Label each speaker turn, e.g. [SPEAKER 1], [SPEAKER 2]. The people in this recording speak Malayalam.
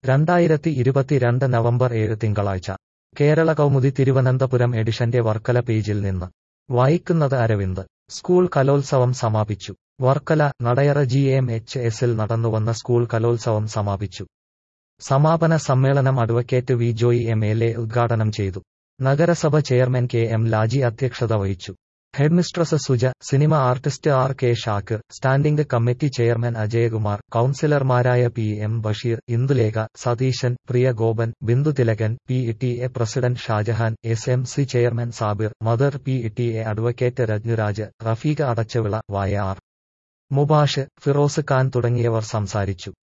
[SPEAKER 1] രണ്ടായിരത്തി ഇരുപത്തിരണ്ട് നവംബർ ഏഴ് തിങ്കളാഴ്ച കേരള കൗമുദി തിരുവനന്തപുരം എഡിഷന്റെ വർക്കല പേജിൽ നിന്ന് വായിക്കുന്നത് അരവിന്ദ് സ്കൂൾ കലോത്സവം സമാപിച്ചു Varkala Nadayara G M H എസിൽ നടന്നുവന്ന സ്കൂൾ കലോത്സവം സമാപിച്ചു സമാപന സമ്മേളനം advocate V Joy M L A ഉദ്ഘാടനം ചെയ്തു നഗരസഭ ചെയർമാൻ കെ എം ലാജി അധ്യക്ഷത വഹിച്ചു headmistress Suja cinema artist R K Shakir standing committee chairman Ajayakumar കൌൺസിലർമാരായ P M Basheer Indulekha Satheesan Priya Gopan Bindu Thilakan P T A president Shajahan S M C chairman Sabir mother P T A advocate Ranjuraj Rafeeqa അടച്ചവിള വായ ആർ മുബാഷ് ഫിറോസ് ഖാൻ തുടങ്ങിയവർ സംസാരിച്ചു